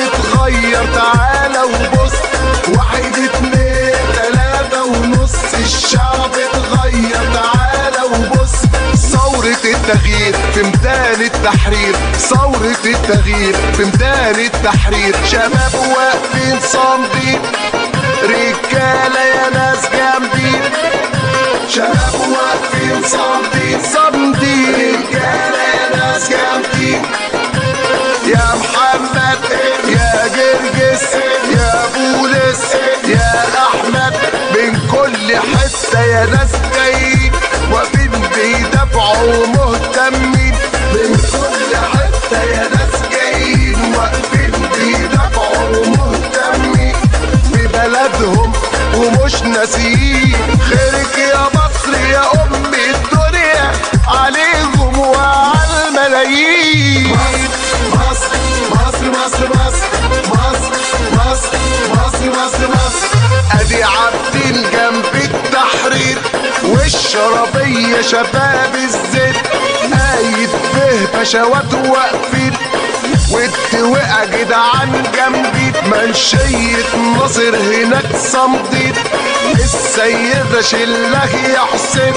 اتغير تعالى وبص واحد اتنين تلاتة ونص الشعب اتغير تعالى وبص ثورة التغيير في ميدان التحرير ثورة التغيير في ميدان التحرير شباب واقفين صامدين رجالة يا ناس جامدين شباب واقفين صامدين صامدين رجالة يا ناس جامدين يا محمد يا جرجس يا بولس يا احمد من كل حته يا ناس جايين واقفين بيدافعوا مهتمين من كل حته يا ناس جايين واقفين بيدافعوا مهتمين في بلدهم ومش ناسيين خيرك يا مصر يا ام الدنيا عليهم وعلى الملايين مصر مصر مصر مصر مصر مصر مصر مصر مصر ادي عابدين جنب التحرير والشرابية شباب الزيت قايد به بشوات واقفين والتوقع جدعان جنبي منشية ناصر هناك صمديت السيدة شله يا حسين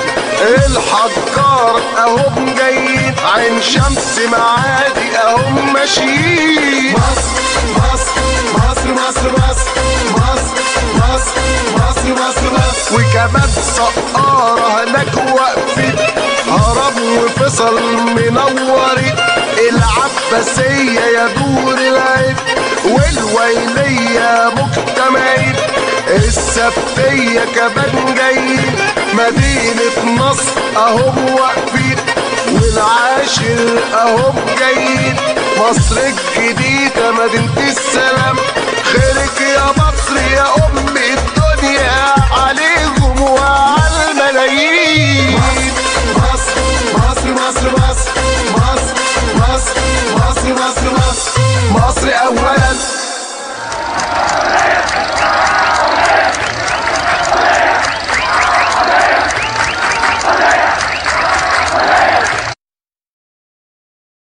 الحجار اهم جايين عين شمس معادي اهم ماشيين مصر مصر مصر مصر مصر مصر مصر مصر مصر مصر وكمان سقارة هناك واقفين هرم وفصل منورين العباسية يا دور العين والويلية مجتمعين السبتية كمان جايين مدينة نصر اهم واقفين والعاشر اهم جايين مصر الجديدة مدينة السلام خيرك يا مصر يا أم